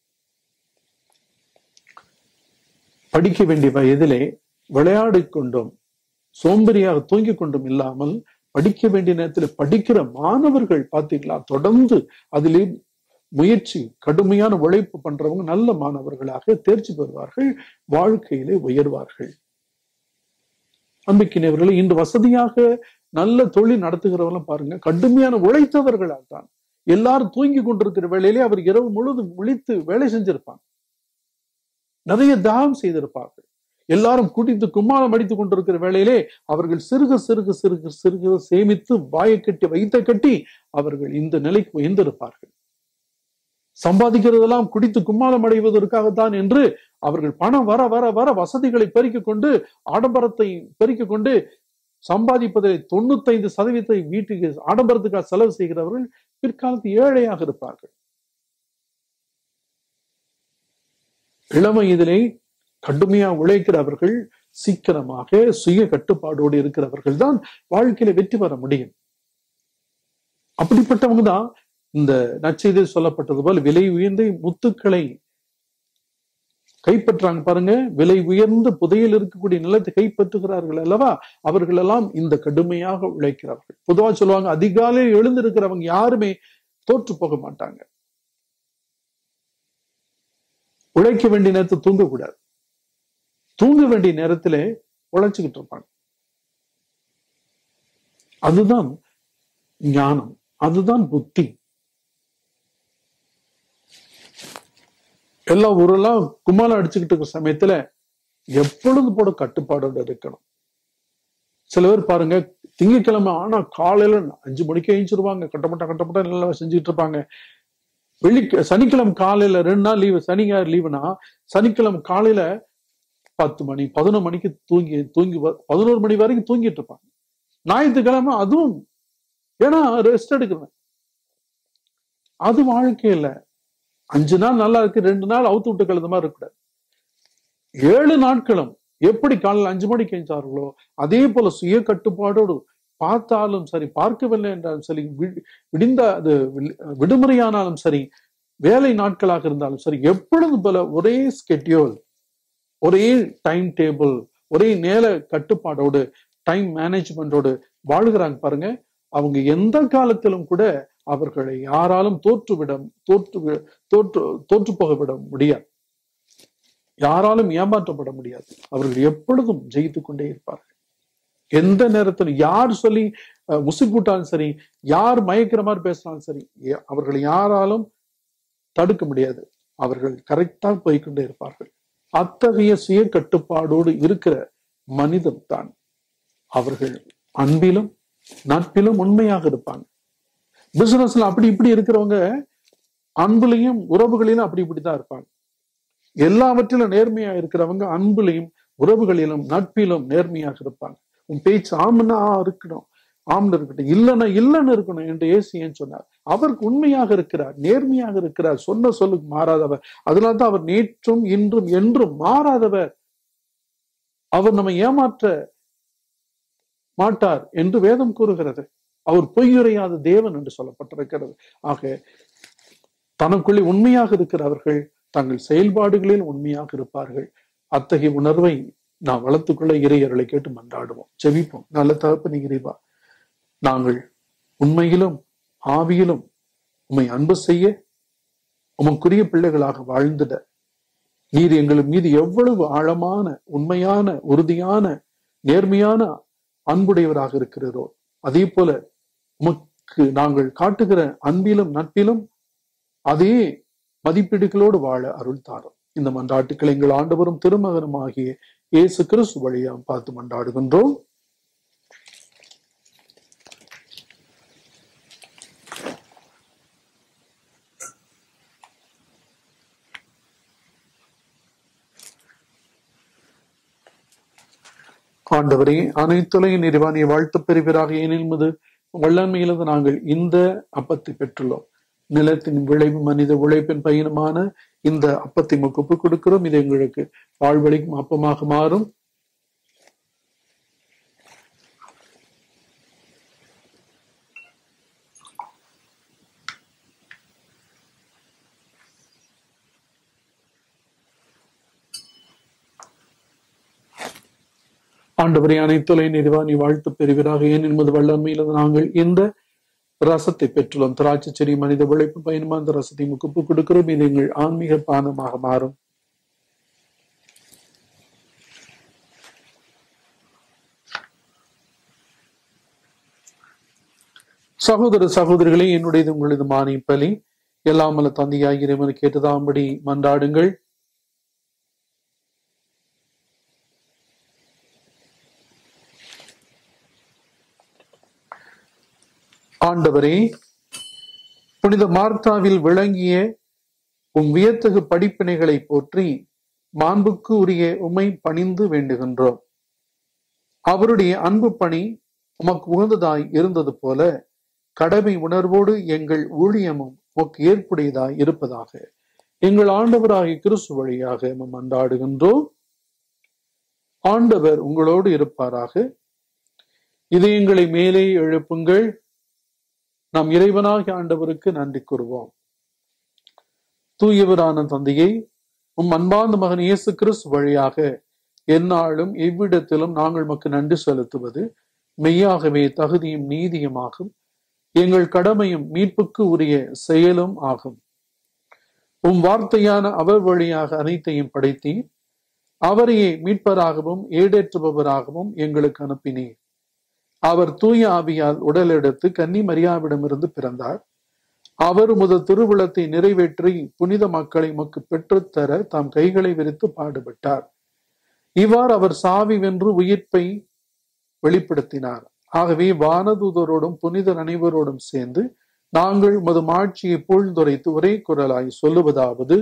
படிக்க வேண்டிய வயதிலே விளையாடிக் கொண்டும் சோம்பேறியாக தூங்கிக் கொண்டும் இல்லாமல் படிக்க வேண்டிய நேரத்தில் படிக்கிற மாணவர்கள் பார்த்தீங்களா தொடர்ந்து அதிலே முயற்சி கடுமையான உழைப்பு பண்றவங்க நல்ல மாணவர்களாக தேர்ச்சி பெறுவார்கள் வாழ்க்கையிலே உயர்வார்கள் அன்பிக்கினவர்களை இன்று வசதியாக நல்ல தொழில் நடத்துகிறவங்களும் பாருங்க கடுமையான உழைத்தவர்களால் தான் எல்லாரும் தூங்கி கொண்டிருக்கிற வேளையிலே அவர் இரவு முழுதும் விழித்து வேலை செஞ்சிருப்பாங்க நிறைய தாகம் செய்திருப்பார்கள் எல்லாரும் குடித்து கும்மாளம் அடித்துக் கொண்டிருக்கிற வேளையிலே அவர்கள் சிறுக சிறுக சிறுக சிறுக சேமித்து வாயை கட்டி வைத்த கட்டி அவர்கள் இந்த நிலைக்கு உயர்ந்திருப்பார்கள் சம்பாதிக்கிறதெல்லாம் குடித்து கும்மாளம் அடைவதற்காகத்தான் என்று அவர்கள் பணம் வர வர வர வசதிகளை பெருக்கிக் கொண்டு ஆடம்பரத்தை பெருக்கிக் கொண்டு சம்பாதிப்பதை தொண்ணூத்தைந்து சதவீதத்தை வீட்டுக்கு ஆடம்பரத்துக்காக செலவு செய்கிறவர்கள் பிற்காலத்து ஏழையாக இருப்பார்கள் இளம் வயதிலே கடுமையா உழைக்கிறவர்கள் சீக்கிரமாக சுய கட்டுப்பாடோடு இருக்கிறவர்கள் தான் வாழ்க்கையில வெற்றி பெற முடியும் அப்படிப்பட்டவங்க தான் இந்த நற்செய்தியில் சொல்லப்பட்டது போல் விலை உயர்ந்த முத்துக்களை கைப்பற்றாங்க பாருங்க விலை உயர்ந்த புதையில் இருக்கக்கூடிய நிலத்தை கைப்பற்றுகிறார்கள் அல்லவா அவர்கள் எல்லாம் இந்த கடுமையாக உழைக்கிறார்கள் பொதுவா சொல்லுவாங்க அதிகாலையில் எழுந்திருக்கிறவங்க யாருமே தோற்று போக மாட்டாங்க உழைக்க வேண்டிய நேரத்தை தூங்கக்கூடாது தூங்க வேண்டிய நேரத்துல உழைச்சுக்கிட்டு இருப்பாங்க அதுதான் ஞானம் அதுதான் புத்தி எல்லா ஊரெல்லாம் கும்மாலம் அடிச்சுக்கிட்டு இருக்கிற சமயத்துல எப்பொழுது போட கட்டுப்பாடோட இருக்கணும் சில பேர் பாருங்க திங்கட்கிழமை ஆனா காலையில அஞ்சு மணிக்கு எழுந்திருவாங்க கட்டப்பட்ட கட்டப்பட்ட நல்லா செஞ்சுட்டு இருப்பாங்க வெள்ளி சனிக்கிழமை காலையில ரெண்டு நாள் லீவு சனி ஞாயிறு லீவுனா சனிக்கிழமை காலையில பத்து மணி பதினொரு மணிக்கு தூங்கி தூங்கி வ- பதினோரு மணி வரைக்கும் தூங்கிட்டு இருப்பாங்க ஞாயிற்றுக்கிழமை அதுவும் ஏன்னா ரெஸ்ட் எடுக்கிறேன் அது வாழ்க்கை இல்ல அஞ்சு நாள் நல்லா இருக்கு ரெண்டு நாள் அவுத்து விட்டு கழுத மாதிரி இருக்கக்கூடாது ஏழு நாட்களும் எப்படி காலையில் அஞ்சு மணிக்கு எழுந்தார்களோ அதே போல சுய கட்டுப்பாடோடு பார்த்தாலும் சரி பார்க்கவில்லை என்றாலும் சரி வி- விடிந்த அது வி- விடுமுறையானாலும் சரி வேலை நாட்களாக இருந்தாலும் சரி எப்பொழுது போல ஒரே ஸ்கெட்யூல் ஒரே டைம் டேபிள் ஒரே நேர கட்டுப்பாடோடு டைம் மேனேஜ்மெண்டோடு வாழ்கிறாங்க பாருங்க அவங்க எந்த காலத்திலும் கூட அவர்களை யாராலும் தோற்றுவிட தோற்று வி- தோற்று தோற்று போக விட முடியாது யாராலும் ஏமாற்றப்பட முடியாது அவர்கள் எப்பொழுதும் ஜெயித்துக் கொண்டே இருப்பார்கள் எந்த நேரத்திலும் யார் சொல்லி அஹ், முசுக்கூட்டாலும் சரி யார் மயக்கிற மாதிரி பேசினாலும் சரி ஏ- அவர்களை யாராலும் தடுக்க முடியாது அவர்கள் கரெக்டா போய்க்கொண்டே இருப்பார்கள் அத்தகைய சுய கட்டுப்பாடோடு இருக்கிற மனிதன் தான் அவர்கள் அன்பிலும் நட்பிலும் உண்மையாக இருப்பாங்க பிசினஸ்ல அப்படி இப்படி இருக்கிறவங்க அன்புலையும் உறவுகளிலும் அப்படி இப்படிதான் இருப்பாங்க எல்லாவற்றிலும் நேர்மையா இருக்கிறவங்க அன்புலையும் உறவுகளிலும் நட்பிலும் நேர்மையாக இருப்பாங்க உன் பேச்சு ஆம்னா ஆ இருக்கணும் ஆம்னு இருக்கட்டும் இல்லைன்னா இல்லைன்னு இருக்கணும் என்று இயேசு ஏன் சொன்னார் அவருக்கு உண்மையாக இருக்கிறார் நேர்மையாக இருக்கிறார் சொன்ன சொல்லுக்கு மாறாதவர் அதனால தான் அவர் நேற்றும் இன்றும் என்றும் மாறாதவர் அவர் நம்மை ஏமாற்ற மாட்டார் என்று வேதம் கூறுகிறது அவர் பொய்யுரையாத தேவன் என்று சொல்லப்பட்டிருக்கிறது ஆக தனக்குள்ளே உண்மையாக இருக்கிறவர்கள் தங்கள் செயல்பாடுகளில் உண்மையாக இருப்பார்கள் அத்தகைய உணர்வை நாம் வளர்த்துக்கொள்ள இறையர்களை கேட்டு மன்றாடுவோம் செவிப்போம் நல்ல தகப்பன் இறைவா நாங்கள் உண்மையிலும் ஆவியிலும் உம்மை அன்பு செய்ய உமக்குரிய பிள்ளைகளாக வாழ்ந்திட நீர் எங்கள் மீது எவ்வளவு ஆழமான உண்மையான உறுதியான நேர்மையான அன்புடையவராக இருக்கிறீரோ அதே போல உமக்கு நாங்கள் காட்டுகிற அன்பிலும் நட்பிலும் அதே மதிப்பீடுகளோடு வாழ அருள் தாரும் இந்த மன்றாட்டுக்களை எங்கள் ஆண்டவரும் திருமகனும் ஆகிய இயேசு கிறிஸ்து வழியாம் பார்த்து மன்றாடுகின்றோம் ஆண்டவரே அனைத்துலகின் நிறைவானிய வாழ்த்து பெறுவீராக ஏனென்பது வல்லமையிலிருந்து நாங்கள் இந்த அப்பத்தை பெற்றுள்ளோம் நிலத்தின் விளைவு மனித உழைப்பின் பயனுமான இந்த அப்பத்தை நமக்கு ஒப்புக் கொடுக்கிறோம் இது எங்களுக்கு வாழ்வழிக்கும் அப்பமாக மாறும் ஆண்டவரை அனைத்துலை நிறைவானி வாழ்த்து பெறுவீராக ஏன் என்பது வல்லமையிலிருந்து நாங்கள் இந்த ரசத்தை பெற்றுள்ளோம் திராட்சை செடி மனித உழைப்பு பயணமா அந்த ரசத்தை முக்குப்பு கொடுக்கிறோம் இது எங்கள் ஆன்மீக பானமாக மாறும் சகோதர சகோதரிகளே என்னுடையது உங்களது மானி பலி எல்லாமல்ல தந்தையாய் இறைவனை கேட்டதாம்படி மன்றாடுங்கள் ஆண்டவரே புனித மார்த்தாவில் விளங்கிய உம் வியத்தகு படிப்பினைகளை போற்றி மாண்புக்கு உரிய உமை பணிந்து வேண்டுகின்றோம் அவருடைய அன்பு பணி உமக்கு உகந்ததாய் இருந்தது போல கடமை உணர்வோடு எங்கள் ஊழியமும் உமக்கு ஏற்புடையதாய் இருப்பதாக எங்கள் ஆண்டவராகிய கிறிஸ்து வழியாக நாம் அன்றாடுகின்றோம் ஆண்டவர் உங்களோடு இருப்பாராக இதயங்களை மேலே எழுப்புங்கள் நாம் இறைவனாகிய ஆண்டவருக்கு நன்றி கூறுவோம் தூயவரான தந்தையை உம் அன்பார்ந்த மகன் இயேசு கிறிஸ்து வழியாக எந்நாளும் எவ்விடத்திலும் நாங்கள் மக்கு நன்றி செலுத்துவது மெய்யாகவே தகுதியும் நீதியுமாகும் எங்கள் கடமையும் மீட்புக்கு உரிய செயலும் ஆகும் உம் வார்த்தையான அவர் வழியாக அனைத்தையும் படைத்தி அவரையே மீட்பராகவும் ஏடேற்றுபவராகவும் எங்களுக்கு அனுப்பினீர் அவர் தூய ஆவியால் உடல் எடுத்து கன்னி மரியாவிடமிருந்து பிறந்தார் அவர் உமது திருவிழத்தை நிறைவேற்றி புனித மக்களை மக்கு பெற்றுத்தர தாம் கைகளை விரித்து பாடுபட்டார் இவ்வாறு அவர் சாவி வென்று உயிர்ப்பை வெளிப்படுத்தினார் ஆகவே வானதூதரோடும் புனிதர் அனைவரோடும் சேர்ந்து நாங்கள் உமது மாட்சியை பொழுதுரைத்து ஒரே குரலாய் சொல்லுவதாவது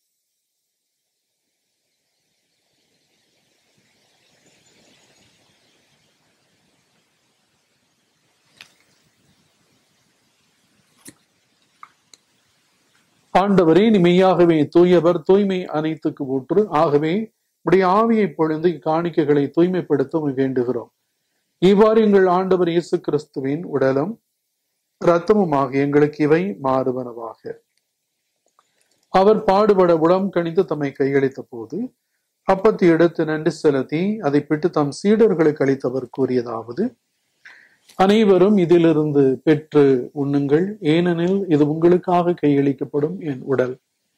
ஆண்டவரே நீ மெய்யாகவே தூயவர் தூய்மை அனைத்துக்கு ஊற்று ஆகவே உடைய ஆவியை பொழுது காணிக்கைகளை தூய்மைப்படுத்த உம்மை வேண்டுகிறோம் இவ்வாறு எங்கள் ஆண்டவர் இயேசு கிறிஸ்துவின் உடலும் இரத்தமுமாக எங்களுக்கு இவை மாறுவனவாக அவர் பாடுபட உடம் கணித்து தம்மை கையளித்த போது அப்பத்தை எடுத்து நன்றி செலுத்தி அதை பிட்டு தம் சீடர்களுக்கு அளித்தவர் கூறியதாவது அனைவரும் இதிலிருந்து பெற்று உண்ணுங்கள் ஏனெனில் இது உங்களுக்காக கையளிக்கப்படும் என் உடல்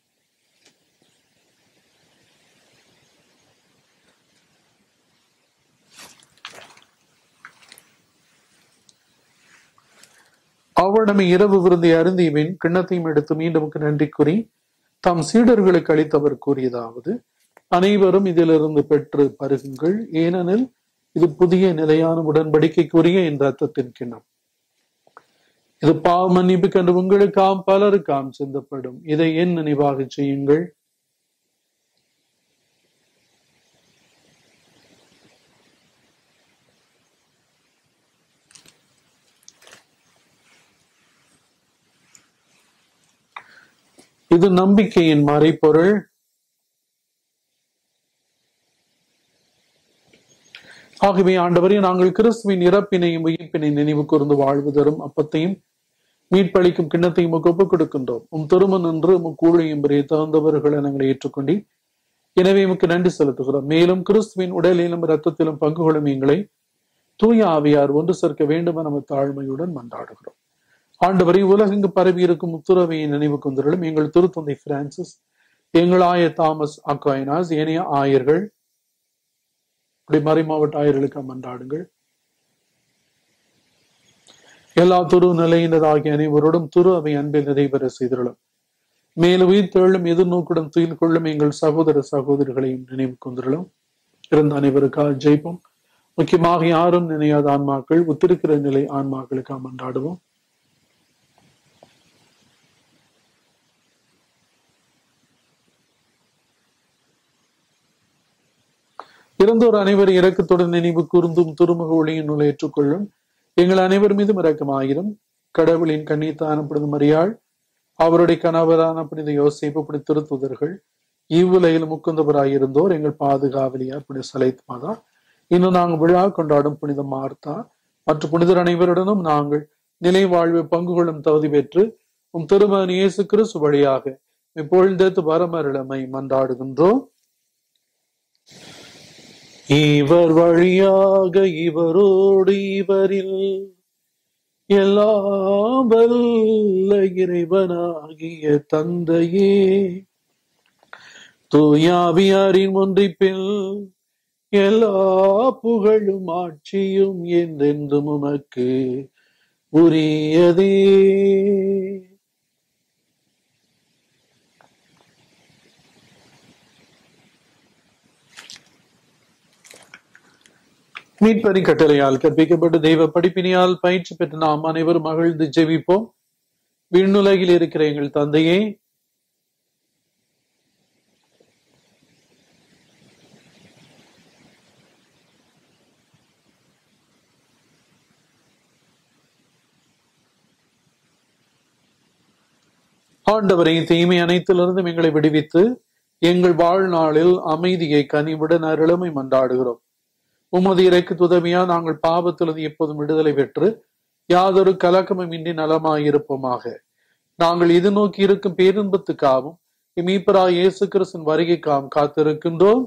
அவ்விடமே இரவு விருந்தை அருந்தியவின் கிண்ணத்தையும் எடுத்து மீண்டும் நன்றி கூறி தம் சீடர்களுக்கு அளித்தவர் கூறியதாவது அனைவரும் இதிலிருந்து பெற்று பருகுங்கள் ஏனெனில் இது புதிய நிலையான உடன்படிக்கைக்குரிய என் ரத்தத்தின் கிண்ணம் இது பாவ மன்னிப்பு கண்டு உங்களுக்காம் பலருக்காம் சிந்தப்படும் இதை என் நினைவாக செய்யுங்கள் இது நம்பிக்கையின் மறைப்பொருள் ஆகவே ஆண்டவரே நாங்கள் கிறிஸ்துவின் இறப்பினையும் உயிர்ப்பினை நினைவு கூர்ந்து வாழ்வு தரும் அப்பத்தையும் மீட்பளிக்கும் கிண்ணத்தையும் ஒப்புக் கொடுக்கின்றோம் உம் திருமன் என்று உம் கூழையும் தகுந்தவர்களை நாங்கள் ஏற்றுக்கொண்டி எனவே உமக்கு நன்றி செலுத்துகிறோம் மேலும் கிறிஸ்துவின் உடலிலும் இரத்தத்திலும் பங்கு கொள்ளும் எங்களை தூய ஆவியார் ஒன்று சேர்க்க வேண்டும் என நம்ம தாழ்மையுடன் மன்றாடுகிறோம் ஆண்டவரை உலகெங்கு பரவி இருக்கும் உத்துறவையை நினைவு கொண்டிருளும் எங்கள் திருத்தந்தை பிரான்சிஸ் எங்கள் ஆய தாமஸ் அக்வைனாஸ் ஏனைய ஆயர்கள் இப்படி மறை மாவட்ட ஆயர்களுக்கு மன்றாடுங்கள் எல்லா துரு நிலையினதாகிய அனைவரோடும் துரு அவை அன்பில் நிறைவேற செய்திருளும் மேலும் உயிர்த்தெழும் எதிர்நோக்குடன் துயில் கொள்ளும் எங்கள் சகோதர சகோதரிகளையும் நினைவு கொண்டிருளும் இருந்த அனைவருக்காக ஜெயிப்போம் முக்கியமாக யாரும் நினையாத ஆன்மாக்கள் ஒத்திருக்கிற நிலை ஆன்மாக்களுக்காக மன்றாடுவோம் இறந்தோர் அனைவரும் இரக்கத்துடன் நினைவு கூர்ந்தும் திருமுக ஒளியினுள் ஏற்றுக்கொள்ளும் எங்கள் அனைவர் மீதும் இரக்கமாயிரும் கடவுளின் கண்ணீத்தானப்படுது மரியாள் அவருடைய கணவரான புனித யோசிப்பு புனித திருத்துதர்கள் இவ்வுலகில் முக்குந்தவராயிருந்தோர் எங்கள் பாதுகாவலியார் புனித சலைத் மாதா இன்னும் நாங்கள் விழா கொண்டாடும் புனித மார்த்தா மற்ற புனிதர் அனைவருடனும் நாங்கள் நிலை வாழ்வு பங்கு கொள்ளும் தகுதி பெற்று உம் திருமகன் இயேசு கிறிஸ்து வழியாக இப்பொழுது வரமருளமை மன்றாடுகின்றோம் இவர் வழியாக இவரோடு இவரில் எல்லாம் வல்ல இறைவனாகிய தந்தையே தூயாவியாரின் ஒன்றிப்பில் எல்லா புகழும் ஆட்சியும் என்றென்றும் உமக்கு உரியதே மீட்பரி கட்டளையால் கற்பிக்கப்பட்ட தெய்வ படிப்பினியால் பயிற்சி பெற்ற நாம் அனைவரும் மகிழ்ந்து ஜெபிப்போம் விண்ணுலகில் இருக்கிற எங்கள் தந்தையே ஆண்டவரை தீமை அனைத்திலிருந்தும் எங்களை விடுவித்து எங்கள் வாழ்நாளில் அமைதியை கனிவுடன் அருளமை மன்றாடுகிறோம் உமது இறைக்கு துதவியா நாங்கள் பாவத்திலிருந்து எப்போதும் விடுதலை பெற்று யாதொரு கலக்கமும் இன்றி நலமாயிருப்போமாக நாங்கள் இது நோக்கி இருக்கும் பேரின்பத்துக்காகவும் இமீப்பரா இயேசு கிறிஸ்தன் வருகைக்காகவும் காத்திருக்கின்றோம்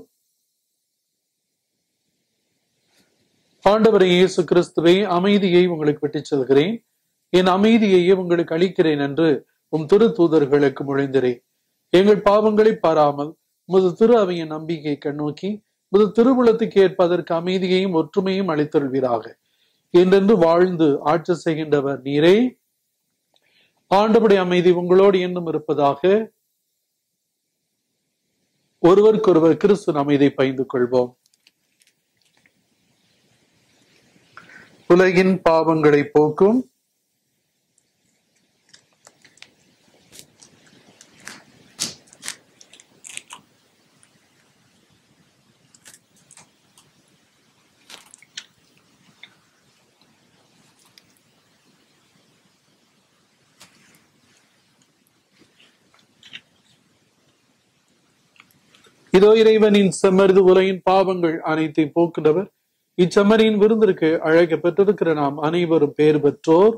ஆண்டவரை இயேசு கிறிஸ்துவை அமைதியை உங்களுக்கு விட்டுச் செல்கிறேன் என் அமைதியையே உங்களுக்கு அளிக்கிறேன் என்று உம் திரு தூதர்களுக்கு முழிந்திரேன் எங்கள் பாவங்களை பாராமல் உமது திரு அவையின் நம்பிக்கை கண்ணோக்கி உமது திருவுளத்துக்கு ஏற்பதற்கு அமைதியையும் ஒற்றுமையும் அளித்தருள்வீராக என்றென்று வாழ்ந்து ஆட்சி செய்கின்றவர் நீரே ஆண்டபடி அமைதி உங்களோடு என்னும் இருப்பதாக ஒருவருக்கொருவர் கிறிஸ்து அமைதி பகிர்ந்து கொள்வோம் உலகின் பாவங்களை போக்கும் இதோ இறைவனின் செம்மருது உலகின் பாவங்கள் அனைத்தையும் போக்குண்டவர் இச்செம்மறியின் விருந்திற்கு அழைக்க பெற்றிருக்கிற நாம் அனைவரும் பேர் பெற்றோர்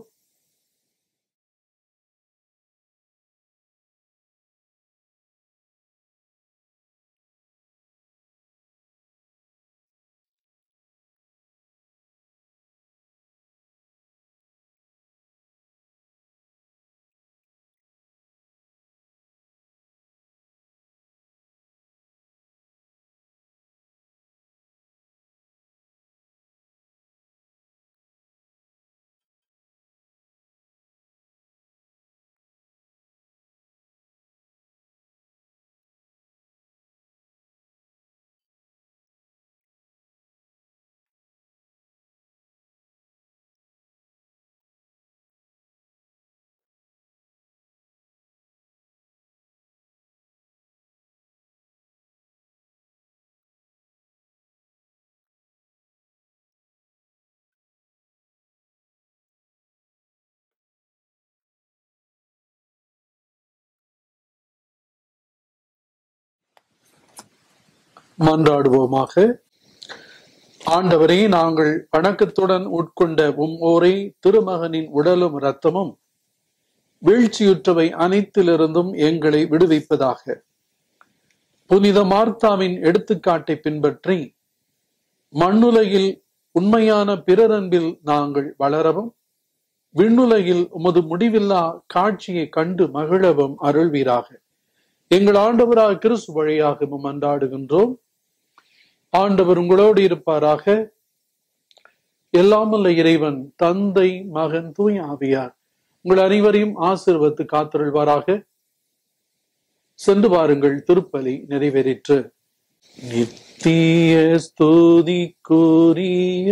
மன்றாடுவோமாக ஆண்டவரே நாங்கள் வணக்கத்துடன் உட்கொண்ட உம் ஓரை திருமகனின் உடலும் இரத்தமும் வீழ்ச்சியுற்றவை அனைத்திலிருந்தும் எங்களை விடுவிப்பதாக புனித மார்த்தாவின் எடுத்துக்காட்டை பின்பற்றி மண்ணுலகில் உண்மையான பிறரன்பில் நாங்கள் வளரவும் விண்ணுலகில் உமது முடிவில்லா காட்சியை கண்டு மகிழவும் அருள்வீராக எங்கள் ஆண்டவராக கிறிஸ்து வழியாக மன்றாடுகின்றோம் ஆண்டவர் உங்களோடு இருப்பாராக எல்லாமல்ல இறைவன் தந்தை மகன் தூய் ஆவியார் உங்கள் அனைவரையும் ஆசிர்வத்து காத்திருள்வாராக சென்று வாருங்கள் திருப்பலி நிறைவேறிற்று நித்திய ஸ்துதிக்குரிய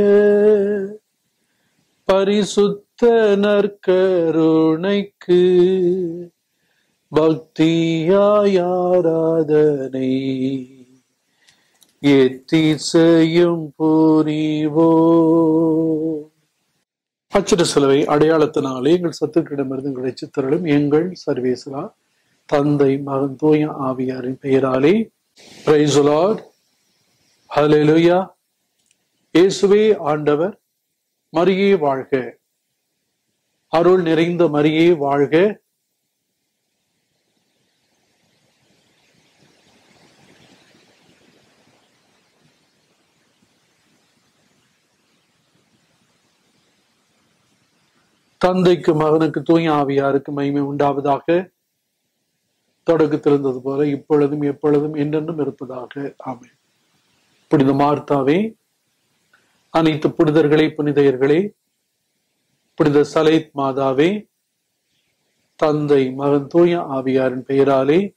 பரிசுத்த நற்கருணைக்கு பக்தியாயாராதனை எத்திசையும் புரிவோ அச்சிட செலவை அடையாளத்தினாலே எங்கள் சத்துக்களிடமிருந்து எங்களை சித்தரலும் எங்கள் சர்வேசலா தந்தை மகன் தூய ஆவியாரின் பெயராலே பிரைஸ் லார்ட் ஹalleluya இயேசுவே ஆண்டவர் மரியே வாழ்க அருள் நிறைந்த மரியே வாழ்க தந்தைக்கு மகனுக்கு தூய ஆவியாருக்கு மகிமை உண்டாவதாக தொடக்கத்தில் இருந்தது போல இப்பொழுதும் எப்பொழுதும் என்றென்றும் இருப்பதாக ஆமென் புனித மார்த்தாவே அனைத்து புனிதர்களே புனிதையர்களே புனித சலைத் மாதாவே தந்தை மகன் தூய ஆவியாரின் பெயராலே